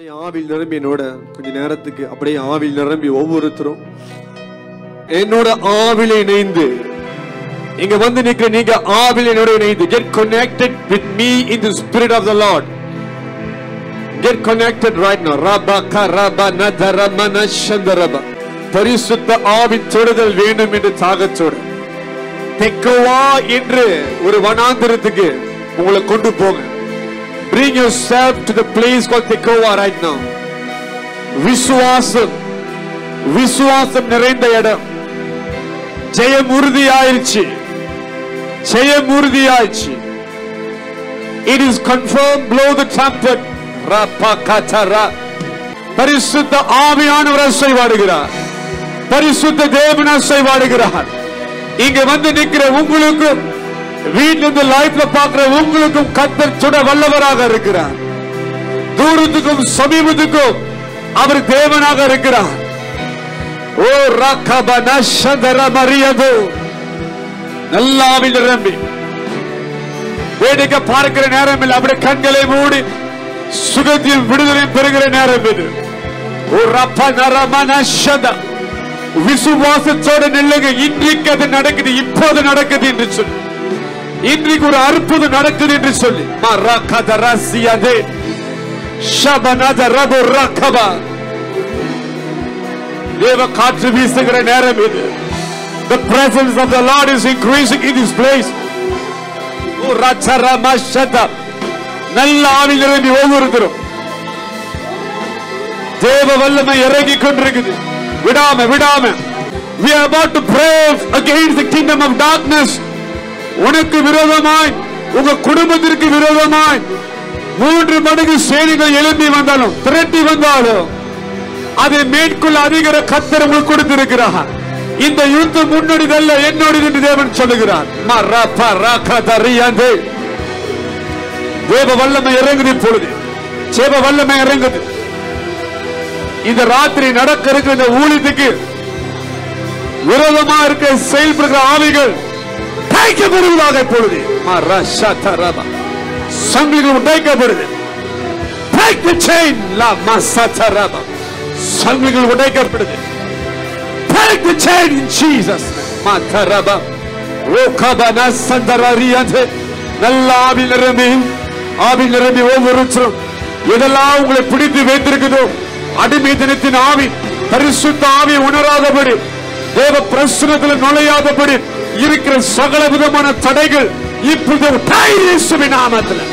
அப்படியே ஆவில் நிரம்பி என்னோட கொஞ்ச நேரத்துக்கு அப்படியே ஆவில் நிரம்பி ஒவ்வொருத்தரும் என்னோட ஆவில இணைந்து இங்க வந்து நிக்கிற நீங்க ஆவில் என்னோட இணைந்து get connected with me in the spirit of the lord get connected right now rabba karaba nadarama shandaraba பரிசுத்த ஆவின் தொடுதல் வேண்டும் என்று தாகத்தோடு தெக்கவா என்று ஒரு வனாந்திரத்துக்கு உங்களை கொண்டு போங்க bring yourself to the place called தெக்கோவா right now விசுவாசம் விசுவாசம் நிறைந்த இடம் ஜெயம் உறுதியாயிருச்சு ஜெயம் உறுதியாயிருச்சு it is confirmed blow the trumpet ரப்பா கதரா பரிசுத்த ஆவியானவர் அசைவாடுகிறார் பரிசுத்த தேவன் அசைவாடுகிறார் இங்க வந்து நிக்கிற உங்களுக்கும் வீட்ல இருந்து லைஃப்ல பாக்குற உங்களுக்கும் கத்தர் சுட வல்லவராக இருக்கிறார் தூரத்துக்கும் சமீபத்துக்கும் அவர் தேவனாக இருக்கிறார் ஓ ராக்கபன சந்தர மரியது நல்லாவில் நிரம்பி வேடிக்கை பார்க்கிற நேரம் இல்லை அப்படி கண்களை மூடி சுகத்தையும் விடுதலையும் பெறுகிற நேரம் இது ஓ ரப்ப நரமன சத விசுவாசத்தோட நில்லுங்க இன்றைக்கு அது நடக்குது இப்போது நடக்குது என்று சொல்லி இன்றைக்கு ஒரு அற்புதம் நடக்குது என்று சொல்லி மரகத ரசியதே ஷபனத ரபு ரக்கபா தேவ காற்று வீசுகிற நேரம் இது The presence of the Lord is increasing in this place. ஓ ரச்சரம ஷத நல்ல ஆவியில் இறங்கி ஒவ்வொருத்தரும் தேவ வல்லமை இறங்கி கொண்டிருக்குது விடாம விடாம we are about to pray against the kingdom of darkness உனக்கு விரோதமாய் உங்க குடும்பத்திற்கு விரோதமாய் மூன்று மடங்கு சேனைகள் எழும்பி வந்தாலும் திரட்டி வந்தாலும் அதை மேற்கொள்ள அதிகார கத்தர் உங்களுக்கு கொடுத்திருக்கிறார் இந்த யுத்தம் முன்னோடிதல்ல என்னோடது என்று தேவன் சொல்லுகிறார் மரப ரகதரியாந்தே. தேவ வல்லமை இறங்குது இப்பொழுது சேவ வல்லமை இறங்குது இந்த ராத்திரி நடக்க இருக்கிற இந்த ஊழியத்துக்கு விரோதமா இருக்க செயல்படுகிற ஆவிகள் தைக்கப்படுவதாக இப்பொழுது மரஷதரப. சங்கிலிகள் உடைக்கப்படுது Break the chain. La masataraba. சங்கிலிகள் உடைக்கப்படுது Break the chain in Jesus. Mataraba. ஓகபன சந்தரரியது. நல்ல ஆவி நிரம்பி ஆவி நிரம்பி ஒவ்வொருத்தரும் எதெல்லாம் உங்களை பிடித்து வைத்திருக்குதோ அடிமை தினத்தின் ஆவி பரிசுத்த ஆவி உணராதபடி தேவ பிரசுரத்தில் நுழையாதபடி இருக்கிற சகல விதமான தடைகள் இப்பொழுது இயேசுவின் நாமத்தில்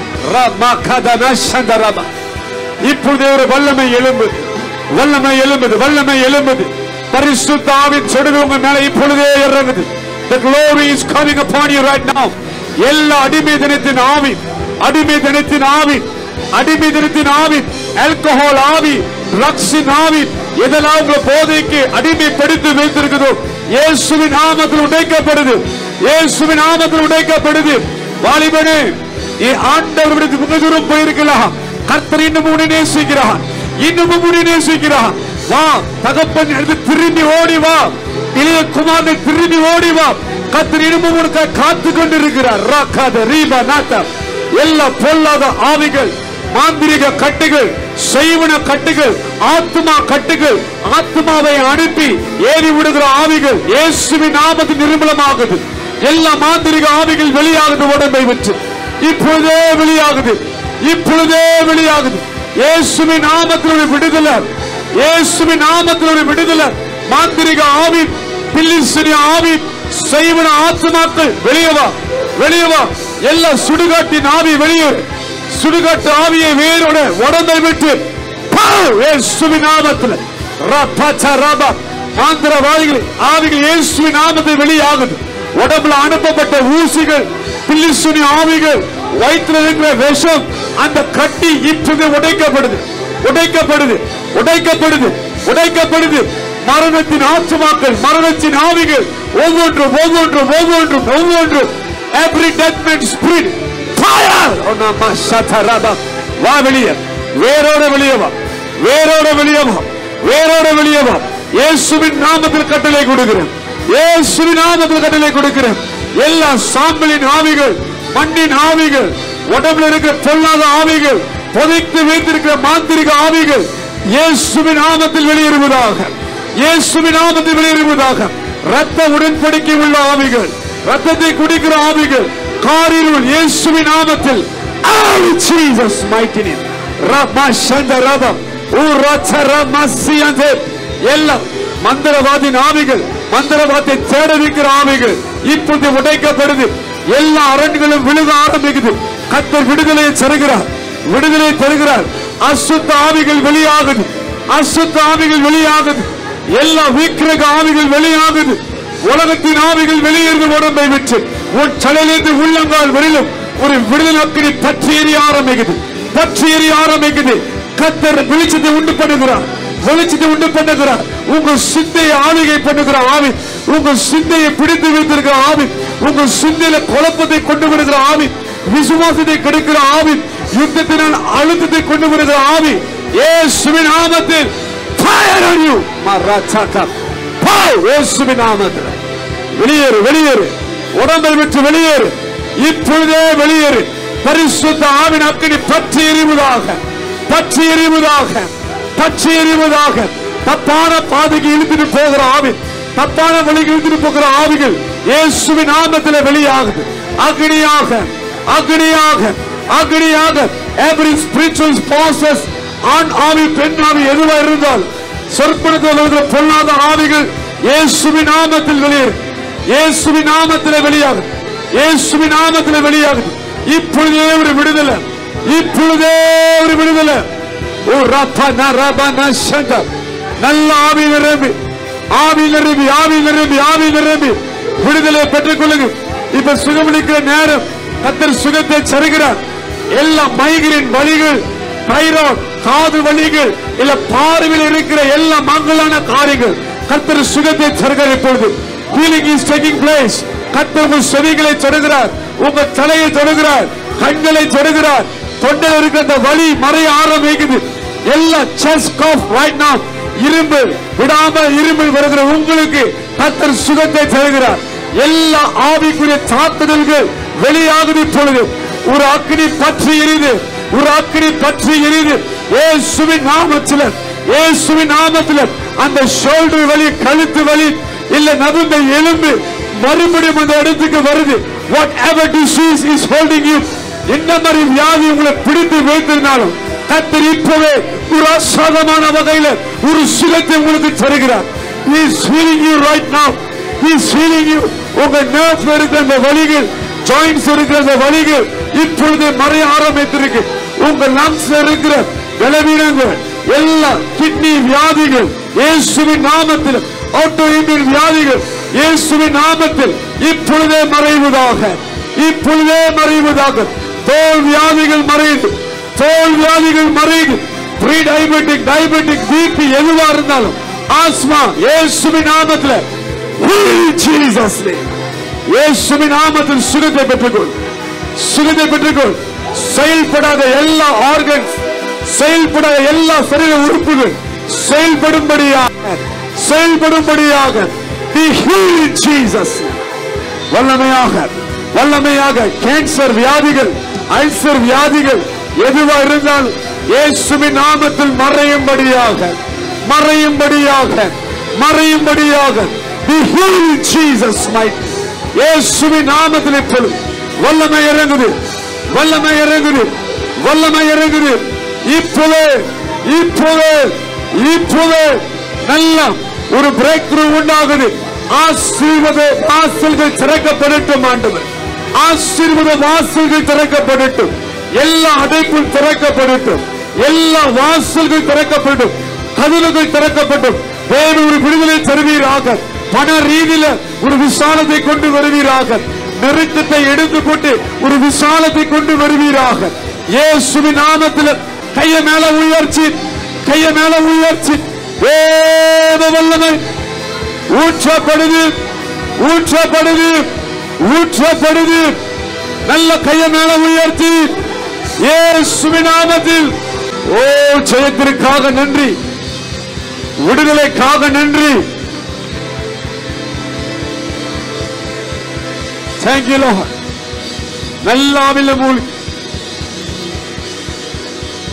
ரமகதன சந்தரபா. இப்பொழுது ஒரு வல்லமை எழும்புது வல்லமை எழும்புது வல்லமை எழும்புது பரிசுத்த ஆவின் சொடுகு உங்க மேல இப்பொழுதே இறங்குது the glory is coming upon you right now எல்லா அடிமை தினத்தின் ஆவி அடிமை தினத்தின் ஆவி அடிமை தினத்தின் ஆவி ஆல்கஹால் ஆவி ட்ரக்ஸின் ஆவி எதெல்லாம் உங்க போதைக்கு அடிமைப்படுத்தி வைத்திருக்குதோ இயேசுவின் நாமத்தில் உடைக்கப்படுது இயேசுவின் நாமத்தில் உடைக்கப்படுது வாலிபனே நீ ஆண்டவருடைய முக தூரம் போயிருக்கலாம் கர்த்தர் இன்னும் உன்னை நேசிக்கிறார் இன்னும் உன்னை நேசிக்கிறார் வா தகப்பன் எடுத்து திரும்பி ஓடி வா இளைய குமாரனை திரும்பி ஓடி வா கர்த்தர் இன்னும் உனக்கு காத்து கொண்டிருக்கிறார் ராக்காத ரீபா நாத்தா எல்லா பொல்லாத ஆவிகள் மாந்திரிக கட்டுகள் செய்வன கட்டுகள் ஆத்மா கட்டுகள் ஆத்மாவை அனுப்பி ஏறி விடுகிற ஆவிகள் இயேசுவின் நாமத்தில் நிர்மலமாகுது எல்லா மாந்திரிக ஆவிகள் வெளியாகுது உடம்பை விட்டு இப்பொழுதே வெளியாகுது இப்பொழுதே வெளியாகுது இயேசுவின் நாமத்தில் ஒரு விடுதலை இயேசுவின் நாமத்தில் ஒரு விடுதலை மாந்திரிக ஆவி பில்லிசினி ஆவி செய்வன ஆத்மாக்கள் வெளியே வா வெளியே வா எல்லா சுடுகாட்டின் ஆவி வெளியே சுடுகாட்டு ஆவியை வேரோட உடம்பை விட்டு போ! இயேசுவின் நாமத்தில் ரப்பச்ச ரப. மாந்திரவாதிகள் ஆவிகள் இயேசுவின் நாமத்தில் வெளியாகுது உடம்புல அனுப்பப்பட்ட ஊசிகள் பில்லிசுனி ஆவிகள் வயிற்றுல இருக்கிற விஷம் அந்த கட்டி இப்போது உடைக்கப்படுது உடைக்கப்படுது உடைக்கப்படுது உடைக்கப்படுது மரணத்தின் ஆத்மாக்கள் மரணத்தின் ஆவிகள் ஒவ்வொன்றும் ஒவ்வொன்றும் ஒவ்வொன்றும் ஒவ்வொன்றும் every death man spirit fire oh nama shataraba வா வெளியே வேரோட வெளியே வா வேரோட வெளியே வா வேரோட வெளியே வா இயேசுவின் நாமத்தில் கட்டளை கொடுக்கிறேன் இயேசுவின் நாமத்தில் கட்டளை கொடுக்கிறேன் எல்லா சாம்பலின் ஆவிகள் மண்ணின் ஆவிகள் உடம்புல இருக்கிற பொல்லாத ஆவிகள் புதைத்து வைத்திருக்கிற மாந்திரிக ஆவிகள் இயேசுவின் நாமத்தில் வெளியேறுவதாக இயேசுவின் நாமத்தில் வெளியேறுவதாக ரத்த உடன்படிக்கை உள்ள ஆவிகள் ரத்தத்தை குடிக்கிற ஆவிகள் காரிருள் இயேசுவின் நாமத்தில் Out in Jesus mighty name. Rabba Shanda Rabba. O Ratha Rama Siyante. எல்லாம் மந்திரவாதி ஆவிகள் மந்திரவாதத்தை தேட வைக்கிற ஆவிகள் இப்போது உடைக்கப்படுது எல்லா அரண்களும் விழுக ஆரம்பிக்குது கத்தர் விடுதலையை தருகிறார் விடுதலை தருகிறார் அசுத்த ஆவிகள் வெளியாகுது அசுத்த ஆவிகள் வெளியாகுது எல்லா விக்கிரக ஆவிகள் வெளியாகுது உலகத்தின் ஆவிகள் வெளியேறு உடம்பை விட்டு உன் தலையிலிருந்து உள்ளங்கால் வெளியிலும் ஒரு விடுதலை அக்கினி பற்றி எறிய ஆரம்பிக்குது பற்றி எறிய ஆரம்பிக்குது கத்தர் வெளிச்சத்தை உண்டு பண்ணுகிறார் வெளிச்சத்தை உண்டு பண்ணுகிறார் உங்க சிந்தையை ஆளுகை பண்ணுகிற ஆவி உங்க சிந்தையை பிடித்து வைத்திருக்கிற ஆவி உங்க சிந்தையில குழப்பத்தை கொண்டு வருகிற ஆவி விசுவாசத்தை கெடுக்கிற ஆவி யுத்தத்தினால் அழுத்தத்தை கொண்டு வருகிற ஆவி இயேசுவின் நாமத்தில் fire on you மராச்சாக்கா பாவ் இயேசுவின் நாமத்தில் வெளியேறு வெளியேறு உடம்பை விட்டு வெளியேறு இப்பொழுதே வெளியேறு பரிசுத்த ஆவின் அக்கினி பற்றி எறிவதாக பற்றி எறிவதாக பற்றி எறிவதாக தப்பான பாதைக்கு இழுத்துட்டு போகிற ஆவி தப்பான வழிக்கு இழுத்துட்டு போகிற ஆவிகள் இயேசுவின் நாமத்தில் வெளியாகுது அக்னியாக அக்னியாக அக்னியாக every spiritual process ஆண் ஆவி பெண் ஆவி எதுவா இருந்தால் சொற்பனத்தில் வருகிற பொல்லாத ஆவிகள் இயேசுவின் நாமத்தில் வெளியேறு இயேசுவின் நாமத்தில் வெளியாகுது இயேசுவின் நாமத்தில் வெளியாகுது இப்பொழுதே ஒரு விடுதலை இப்பொழுதே ஒரு விடுதலை ஓ ரப்ப ந ரப ந சங்க நல்ல ஆவி நிரம்பி ஆவி நிரம்பி ஆவி நிரம்பி ஆவி நிரம்பி விடுதலை பெற்றுக் கொள்ளுங்க இப்ப சுகமளிக்கிற நேரம் கத்தர் சுகத்தை தருகிறார் எல்லா மைகிரின் வலிகள் தைராய்டு காது வலிகள் இல்ல பார்வையில் இருக்கிற எல்லா மங்களான காரியங்கள் கர்த்தர் சுகத்தை தருகிறார் இப்பொழுது ஹீலிங் இஸ் டேக்கிங் பிளேஸ் கர்த்தர் உங்கள் செவிகளை தொடுகிறார் உங்க தலையை தொடுகிறார் கண்களை தொடுகிறார் தொண்டையில் இருக்கிற அந்த வலி மறைய ஆரம்பிக்குது எல்லா செஸ் காஃப் ரைட் now இரும்பு விடாமல் இரும்பு வருகிற உங்களுக்கு கர்த்தர் சுகத்தை தருகிறார் எல்லா ஆவிக்குரிய தாக்குதல்கள் வெளியாகுது இப்பொழுது ஒரு அக்னி பற்றி எரியுது ஒரு அக்னி பற்றி எரியுது இயேசுவின் நாமத்தில் இயேசுவின் நாமத்தில் அந்த ஷோல்டர் வலி கழுத்து வலி இல்ல நடுந்த எலும்பு மறுபடியும் அந்த இடத்துக்கு வருது whatever disease is holding you என்ன மாதிரி வியாதி உங்களை பிடித்து வைத்திருந்தாலும் கத்தர் இப்பவே ஒரு அசாதமான வகையில ஒரு சுகத்தை உங்களுக்கு தருகிறார் He is healing you right now. He is healing you. உங்க nerve இருக்கிற அந்த வலிகள் ஜாயின்ஸ் இருக்கிற அந்த வலிகள் இப்பொழுது மறைய ஆரம்பித்திருக்கு உங்க லங்ஸ் இருக்கிற பலவீனங்கள் எல்லா கிட்னி வியாதிகள் இயேசுவின் நாமத்தில் ஆட்டோ இம்யூன் வியாதிகள் இயேசுவின் நாமத்தில் இப்பொழுதே மறைவதாக இப்பொழுதே மறைவதாக தோல் வியாதிகள் மறையுது தோல் வியாதிகள் மறையுது ப்ரீ டயபெட்டிக் டயபெட்டிக் பிபி எதுவா இருந்தாலும் ஆஸ்மா இயேசுவின் நாமத்தில் ஜீசஸ் இயேசுவின் நாமத்தில் சுகத்தை பெற்றுக்கொள் சுகத்தை பெற்றுக்கொள் செயல்படாத எல்லா ஆர்கன்ஸ் செயல்படாத எல்லா சரீர உறுப்புகள் செயல்படும்படியாக செயல்படும்படியாக be healed in Jesus வல்லமையாக வல்லமையாக கேன்சர் வியாதிகள் அல்சர் வியாதிகள் எதுவா இருந்தாலும் இயேசுவின் நாமத்தில் மறையும்படியாக மறையும்படியாக மறையும்படியாக be healed in Jesus might இயேசுவின் நாமத்தில் இப்பொழுது வல்லமை இறங்குது வல்லமை இறங்குது வல்லமை இறங்குது இப்போவே இப்போவே இப்போவே நல்ல ஒரு பிரேக் த்ரூ உண்டாகுது ஆசீர்வாத வாசல்கள் திறக்கப்படட்டும் ஆண்டவர் ஆசீர்வாத வாசல்கள் திறக்கப்படட்டும் எல்லா அடைப்பும் திறக்கப்படட்டும் எல்லா வாசல்கள் திறக்கப்படும் கதவுகள் திறக்கப்படும் வேறு ஒரு விடுதலை தருவீராக பண ரீதியில ஒரு விசாலத்தை கொண்டு வருவீராக நெருக்கத்தை எடுத்துக்கொண்டு ஒரு விசாலத்தை கொண்டு வருவீராக இயேசுவின் நாமத்தில் கைய மேல உயர்ச்சி கைய மேல உயர்ச்சி வேத வல்லமை ஊற்றப்படுது ஊற்றப்படுது ஊற்றப்படுது நல்ல கைய மேல உயர்த்தி இயேசுவின் நாமத்தில் ஓ ஜெயத்திற்காக நன்றி விடுதலைக்காக நன்றி தேங்க்யூ லோஹர் நல்ல ஆவில மூழ்கி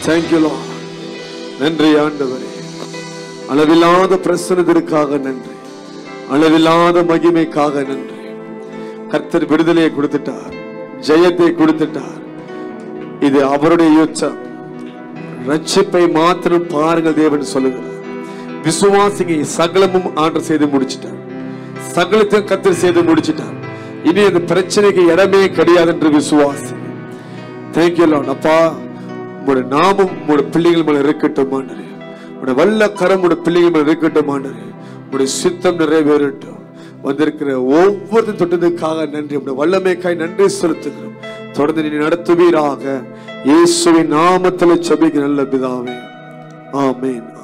தேங்க்யூ நன்றி ஆண்டவரே அளவில்லாத பிரசனத்திற்காக நன்றி அளவில்லாத மகிமைக்காக நன்றி கர்த்தர் விடுதலையை கொடுத்துட்டார் ஜெயத்தை கொடுத்துட்டார் இது அவருடைய யுத்தம் ரட்சிப்பை மாத்திரம் பாருங்கள் தேவன் சொல்லுகிறார் விசுவாசிங்க சகலமும் ஆண்டு செய்து முடிச்சிட்டார் சகலத்தையும் கத்தர் செய்து முடிச்சிட்டார் இனி அந்த பிரச்சனைக்கு இடமே கிடையாது என்று விசுவாசி தேங்க்யூ லார்ட் அப்பா உங்களுடைய நாமம் உங்களுடைய பிள்ளைகள் மேல இருக்கட்டும் ஆண்டரே உங்களுடைய வல்ல கரம் உங்களுடைய பிள்ளைகள் மேல இருக்கட்டும் ஆண்டரே உங்களுடைய சித்தம் நிறைவேறட்டும் வந்திருக்கிற ஒவ்வொரு தொட்டதுக்காக நன்றி உங்களுடைய வல்லமைக்காய் நன்றி செலுத்துகிறோம் தொடர்ந்து நீ நடத்துவீராக இயேசுவின் நாமத்தில் செபிக்க நல்ல பிதாவே ஆமென்